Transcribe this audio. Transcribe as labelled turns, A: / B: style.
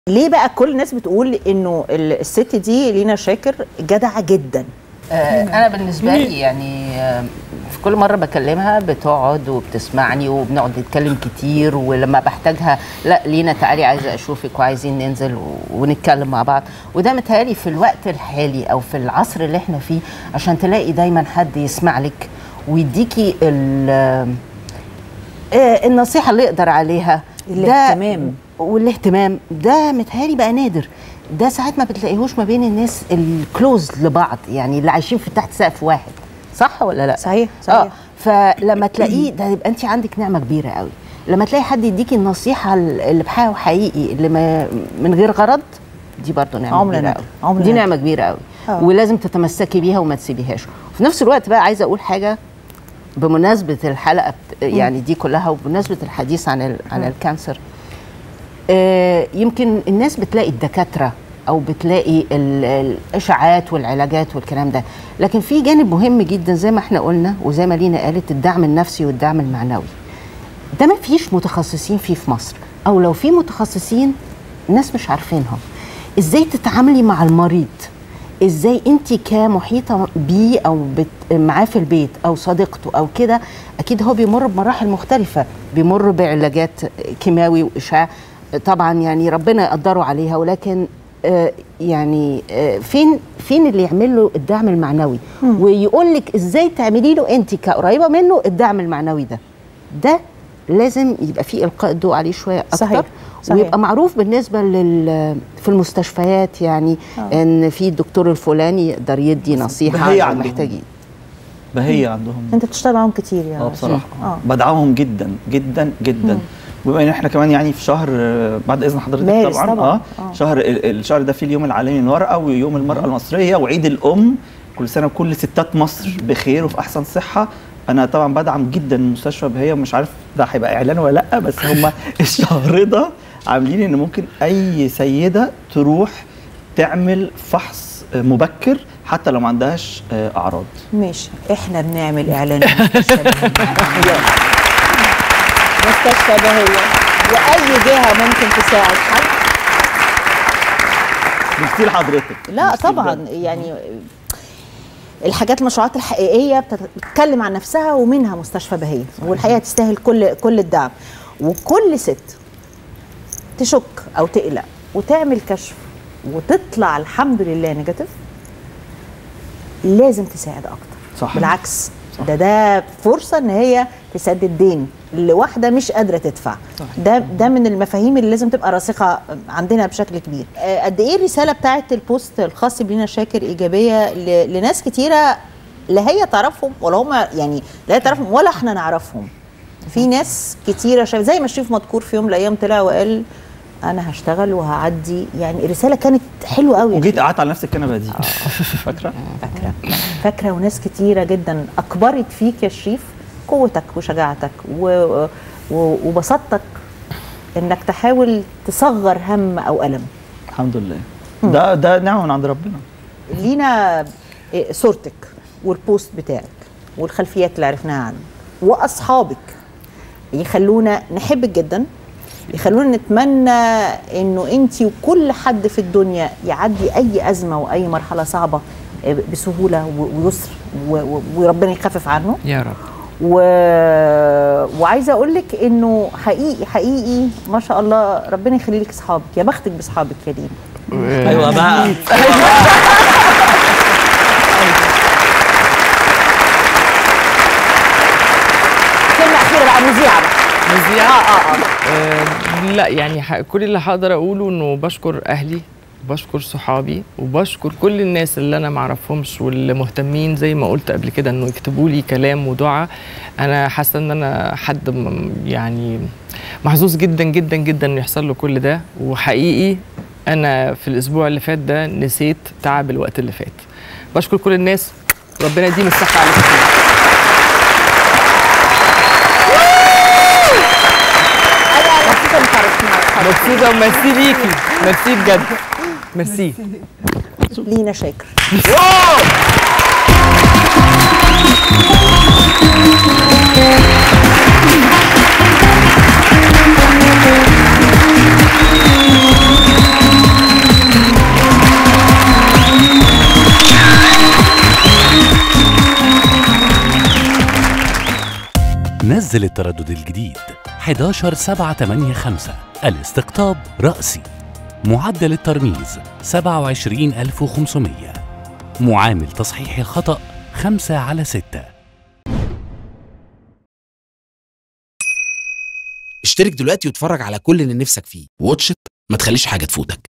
A: ليه بقى كل الناس بتقول انه ال- الست دي لينا شاكر جدعه جدا
B: آه، انا بالنسبه لي يعني آه، في كل مره بكلمها بتقعد وبتسمعني وبنقعد نتكلم كتير ولما بحتاجها لا لينا تعالي عايزه اشوفك وعايزين ننزل و- ونتكلم مع بعض وده متهيألي في الوقت الحالي او في العصر اللي احنا فيه عشان تلاقي دايما حد يسمع لك ويديكي ال- آه، النصيحه اللي يقدر عليها ده-
A: الاهتمام.
B: والاهتمام ده متهيألي بقى نادر ده ساعات ما بتلاقيهوش ما بين الناس الكلوز لبعض يعني اللي عايشين في تحت سقف واحد صح ولا لا
A: صحيح، صحيح.
B: اه فلما تلاقيه ده يبقى انت عندك نعمه كبيره قوي لما تلاقي حد يديكي النصيحه اللي بحاجه حقيقي اللي ما من غير غرض دي برضه نعمه
A: عمر
B: كبيره
A: نادر،
B: قوي
A: عمر
B: دي
A: نادر.
B: نعمه كبيره قوي
A: آه.
B: ولازم تتمسكي بيها وما تسيبيهاش وفي نفس الوقت بقى عايزه اقول حاجه بمناسبه الحلقه بت- يعني دي كلها وبمناسبه الحديث عن ال- عن الكانسر آه، يمكن الناس بتلاقي الدكاتره او بتلاقي ال- الاشاعات والعلاجات والكلام ده لكن في جانب مهم جدا زي ما احنا قلنا وزي ما لينا قالت الدعم النفسي والدعم المعنوي ده ما فيش متخصصين فيه في مصر او لو في متخصصين الناس مش عارفينهم ازاي تتعاملي مع المريض ازاي انت كمحيطه بيه او بت... معاه في البيت او صديقته او كده اكيد هو بيمر بمراحل مختلفه بيمر بعلاجات كيماوي واشعاع طبعا يعني ربنا يقدره عليها ولكن آه، يعني آه، فين فين اللي يعمل له الدعم المعنوي ويقول لك ازاي تعملي له انت كقريبه منه الدعم المعنوي ده ده لازم يبقى فيه القاء الضوء عليه شويه اكتر
A: صحيح، صحيح.
B: ويبقى معروف بالنسبه لل في المستشفيات يعني
A: آه.
B: ان في الدكتور الفلاني يقدر يدي نصيحه
C: هي
B: عن
C: عندهم.
B: محتاجين
C: بهية عندهم
A: انت بتشتغل معاهم كتير يا
C: اه بصراحه
A: اه
C: بدعمهم جدا جدا جدا بما ان احنا كمان يعني في شهر آه، بعد اذن حضرتك
A: مارس
C: طبعا,
A: طبعاً.
C: اه
A: آه.
C: شهر ال- الشهر ده فيه اليوم العالمي للمراه ويوم المراه المصريه وعيد الام كل سنه وكل ستات مصر بخير وفي احسن صحه انا طبعا بدعم جدا المستشفى بهية ومش عارف ده هيبقى اعلان ولا لا بس هم الشهر ده عاملين ان ممكن اي سيده تروح تعمل فحص آه، مبكر حتى لو ما عندهاش آه، اعراض
A: ماشي احنا بنعمل اعلان مستشفى بهية. مستشفى بهية واي جهه ممكن تساعد حد
C: ميرسي لحضرتك
A: لا
C: ميرسي
A: طبعا
C: بجد.
A: يعني الحاجات المشروعات الحقيقيه بتت- بتتكلم عن نفسها ومنها مستشفى بهيه والحقيقه تستاهل كل كل الدعم وكل ست تشك او تقلق وتعمل كشف وتطلع الحمد لله نيجاتيف لازم تساعد اكتر
C: صح.
A: بالعكس ده ده فرصه ان هي تسدد دين لواحده مش قادره تدفع
C: صح.
A: ده ده من المفاهيم اللي لازم تبقى راسخه عندنا بشكل كبير آه، قد ايه الرساله بتاعت البوست الخاص بلينا شاكر ايجابيه ل- لناس كتيره لا هي تعرفهم ولا هم يعني لا هي تعرفهم ولا احنا نعرفهم في ناس كتيره شايف زي ما شريف مذكور في يوم من الايام طلع وقال انا هشتغل وهعدي يعني الرساله كانت حلوه قوي
C: وجيت قعدت على نفس الكنبه دي فاكره
A: فاكره فاكره وناس كتيره جدا اكبرت فيك يا شريف قوتك وشجاعتك و... و... وبساطتك انك تحاول تصغر هم او الم
C: الحمد لله ده ده نعمه من عند ربنا
A: لينا إيه، صورتك والبوست بتاعك والخلفيات اللي عرفناها عنك واصحابك يخلونا نحبك جدا يخلونا نتمنى انه انت وكل حد في الدنيا يعدي اي ازمه واي مرحله صعبه إيه، بسهوله و- ويسر و- و- وربنا يخفف عنه
D: يا رب
A: و... وعايزه اقول لك انه حقيقي حقيقي ما شاء الله ربنا يخلي لك اصحابك يا بختك باصحابك يا دين
C: ايوه بقى
A: كلمه اخيره بقى مذيعه بقى
D: مذيع
A: اه اه اه
D: آه، لا يعني ح- كل اللي هقدر اقوله انه بشكر اهلي بشكر صحابي وبشكر كل الناس اللي انا معرفهمش واللي مهتمين زي ما قلت قبل كده انه يكتبوا لي كلام ودعاء انا حاسه ان انا حد م- يعني محظوظ جدا جدا جدا انه يحصل له كل ده وحقيقي انا في الاسبوع اللي فات ده نسيت تعب الوقت اللي فات بشكر كل الناس ربنا يديم الصحه عليكم كلكم.
A: انا مبسوطه انك عرفتنا
D: مبسوطه وميرسي ليكي ميرسي بجد ميرسي
A: لينا شاكر
E: نزل التردد الجديد 11785 الاستقطاب رأسي معدل الترميز 27500 معامل تصحيح الخطأ 5 على 6
F: اشترك دلوقتي واتفرج على كل اللي نفسك فيه واتش إت، ما تخليش حاجة تفوتك